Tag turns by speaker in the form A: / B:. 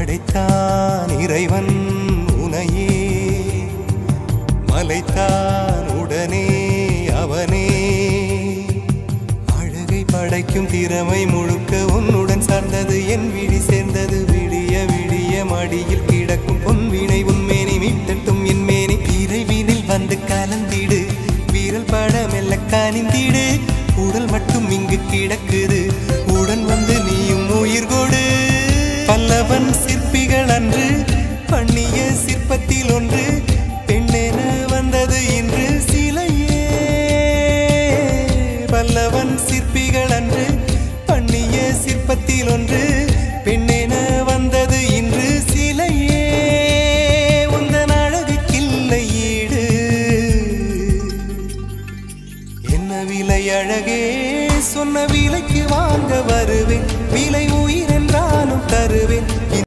A: படைத்தான் இறைவன் உனையே மலைத்தான் உடனே அவனே அழகை படைக்கும் திறமை முழுக்க உன்னுடன் சார்ந்தது என் விழி சேர்ந்தது விடிய விடிய மடியில் கிடக்கும் பொன்வினை உன்மேனி மீட்டட்டும் என் மேனி விரைவினில் வந்து கலந்திடு வீரல் பட மெல்ல கனிந்திடு உடல் மட்டும் இங்கு கிடக்குது உடன் வந்து நீயும் உயிர் கொடு பல்லவன் சிற்பிகள் அன்று பண்ணிய